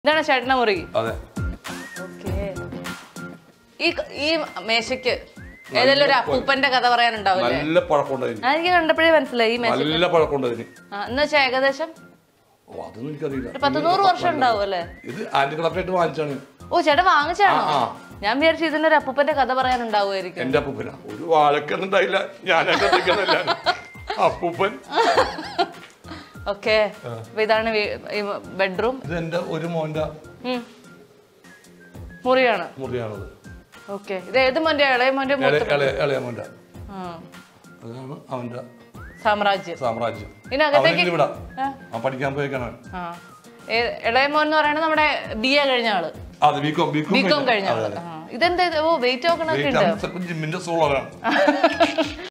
ഇതാണ് ചേട്ടന മുറി അതെ ഓക്കേ. ഈ ഈ മേശയ്ക്ക് ഏതെങ്കിലും ഒരു അപ്പൂപ്പന്റെ കഥ പറയാനുണ്ടാവില്ലേ നല്ല പഴക്കമുണ്ടതിന് ആ, എനിക്ക് കണ്ടപ്പോഴേ മനസ്സിലായി ഈ മേശ നല്ല പഴക്കമുണ്ടതിന് ആ, എന്ന് വെച്ചാൽ ഏകദേശം ഓ അതൊന്നും എനിക്കറിയില്ല ഒരു പത്ത് നൂറ് വർഷം ഉണ്ടാവും അല്ലേ ഇത് ആന്റി കളക്ടറേറ്റ് വാങ്ങിച്ചാണ് ഓ ചേട്ടൻ വാങ്ങിച്ചാണോ ആ, ആ. ഞാൻ വിചാരിച്ചു ഇതിന്റെ ഒരു അപ്പൂപ്പന്റെ കഥ പറയാനുണ്ടാവുമായിരിക്കും എന്റെ അപ്പൂപ്പന ഒരു വാഴക്കൊന്നുണ്ടായില്ല ഞാനൊക്കെ നിൽക്കുന്നില്ല അപ്പൂപ്പൻ ഓക്കെ അപ്പൊ ഇതാണ് ബെഡ്റൂം ഇത് എന്റെ ഒരു മോന്റെ മുറിയാണ് മുറിയാണത് ഓക്കെ ഇത് ഏത് മോന്റെ ഇളയ മോന്റെ ഇളയ- മൂത്ത ഇളയ- ഇളയ മോന്റെ ആ, അതാണ് അവന്റെ സാമ്രാജ്യം സാമ്രാജ്യം ഇതിനകത്തേക്ക് അവനിവിടെ ആ. അവൻ പഠിക്കാൻ പോയേക്കാണ് ആ ഏ- ഇളയ മോൻ എന്ന് പറയുന്നത് നമ്മുടെ ബി എ കഴിഞ്ഞ ആള് അതെ ബികോം ബികോം ബികോം കഴിഞ്ഞ ആള് ആ. ഇതെന്താ ഇത്? ഓ വെയിറ്റ് നോക്കണൊക്കെ ഉണ്ട് ചിലപ്പോൾ ജിമ്മിന്റെ സോളറാണ്